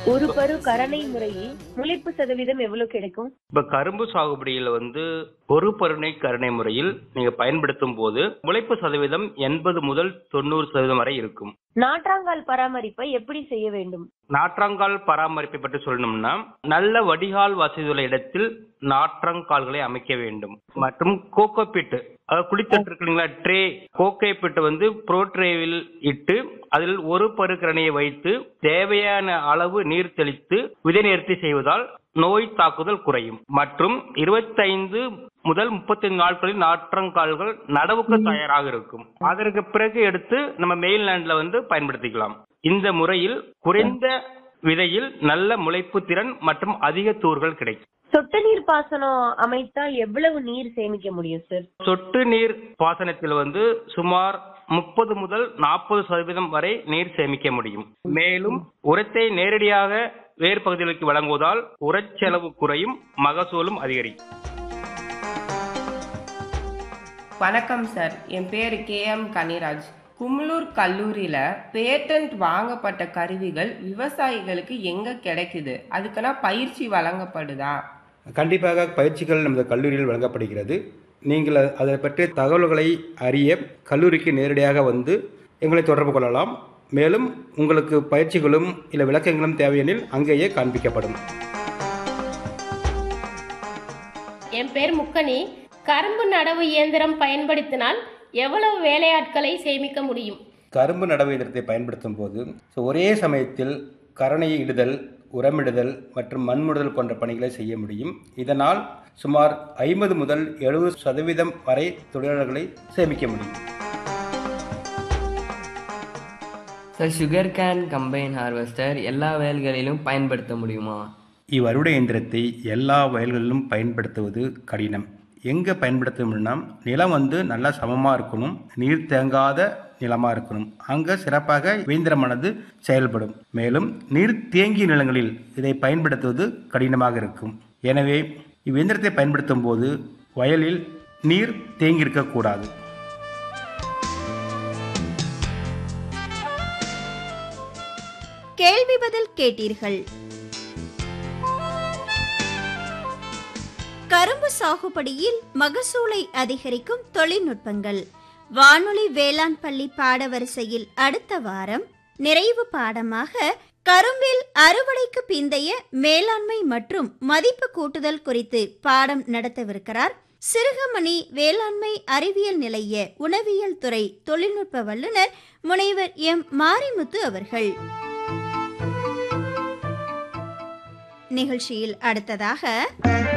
ஒரு பரு கரணை முறையில் முளைப்பு சதவீதம் எவ்வளவு கிடைக்கும் இப்ப கரும்பு சாகுபடியில் வந்து ஒரு பருணை கருணை முறையில் நீங்க பயன்படுத்தும் போது முளைப்பு சதவீதம் எண்பது முதல் தொண்ணூறு சதவீதம் வரை இருக்கும் நாற்றாங்கால் பராமரிப்பை எப்படி செய்ய வேண்டும் நாற்றங்கால் பராமரிப்பை பற்றி சொல்லணும்னா நல்ல வடிகால் வசதியுள்ள இடத்தில் நாற்றங்கால்களை அமைக்க வேண்டும் மற்றும் கோகோபிட் அதாவது குளித்தட்டு இருக்கு இல்லைங்களா ட்ரே கோகை பிட் வந்து ப்ரோ ட்ரேவில் இட்டு அதில் ஒரு பருக்கரணையை வைத்து தேவையான அளவு நீர் தெளித்து விதை நேர்த்தி செய்வதால் நோய் தாக்குதல் குறையும் மற்றும் இருபத்தைந்து முதல் முப்பத்தைந்து நாட்களில் நாற்றங்கால்கள் நடவுக்கு தயாராக இருக்கும் அதற்கு பிறகு எடுத்து நம்ம மெயில் லேண்ட்ல வந்து பயன்படுத்திக்கலாம் இந்த முறையில் குறைந்த விதையில் நல்ல முளைப்பு திறன் மற்றும் அதிக தூர்கள் கிடைக்கும் சொட்டு நீர் பாசனம் அமைத்தால் எவ்வளவு நீர் சேமிக்க முடியும் சார் சொட்டு நீர் பாசனத்தில் வந்து சுமார் முப்பது முதல் நாற்பது சதவீதம் வரை நீர் சேமிக்க முடியும் மேலும் உரத்தை நேரடியாக வேர் பகுதிகளுக்கு வழங்குவதால் உரச்செலவு குறையும் மகசூலும் அதிகரிக்கும் வணக்கம் சார் என் பேர் கே எம் கனிராஜ் கும்ளூர் கல்லூரியில் பேட்டன்ட் வாங்கப்பட்ட கருவிகள் விவசாயிகளுக்கு எங்கே கிடைக்குது அதுக்குன்னா பயிற்சி வழங்கப்படுதா கண்டிப்பாக பயிற்சிகள் நமது கல்லூரியில் வழங்கப்படுகிறது நீங்கள் அதை பற்றிய தகவல்களை அறிய கல்லூரிக்கு நேரடியாக வந்து எங்களை தொடர்பு கொள்ளலாம் மேலும் உங்களுக்கு பயிற்சிகளும் இல்லை விளக்கங்களும் தேவையெனில் அங்கேயே காண்பிக்கப்படும் என் பேர் முக்கனி கரும்பு நடவு இயந்திரம் பயன்படுத்தினால் எவ்வளவு வேலையாட்களை சேமிக்க முடியும் கரும்பு நடவு இயந்திரத்தை பயன்படுத்தும் போது ஸோ ஒரே சமயத்தில் கரணையை இடுதல் உரமிடுதல் மற்றும் மண்முடுதல் போன்ற பணிகளை செய்ய முடியும் இதனால் சுமார் ஐம்பது முதல் எழுபது சதவீதம் வரை தொழிலாளர்களை சேமிக்க முடியும் sir sugar cane combine harvester எல்லா வயல்களிலும் பயன்படுத்த முடியுமா இவ்வறுவடை இயந்திரத்தை எல்லா வயல்களிலும் பயன்படுத்துவது கடினம் எங்கே பயன்படுத்தணும்னா நிலம் வந்து நல்லா சமமாக இருக்கணும் நீர் தேங்காத நிலமாக இருக்கணும் அங்கே சிறப்பாக இயந்திரமானது செயல்படும் மேலும் நீர் தேங்கிய நிலங்களில் இதை பயன்படுத்துவது கடினமாக இருக்கும் எனவே இவ்வியந்திரத்தை பயன்படுத்தும் போது வயலில் நீர் தேங்கியிருக்கக்கூடாது கேள்வி பதில் கேட்டீர்கள் கரும்பு சாகுபடியில் மகசூலை அதிகரிக்கும் தொழில்நுட்பங்கள் வானொலி வேளாண் பள்ளி பாடவரிசையில் அடுத்த வாரம் நிறைவு பாடமாக கரும்பில் அறுவடைக்கு பிந்தைய மேலாண்மை மற்றும் மதிப்பு கூட்டுதல் குறித்து பாடம் நடத்தவிருக்கிறார் சிறுகமணி வேளாண்மை அறிவியல் நிலைய உணவியல் துறை தொழில்நுட்ப வல்லுநர் முனைவர் எம் மாரிமுத்து அவர்கள் நிகழ்ச்சியில் அடுத்ததாக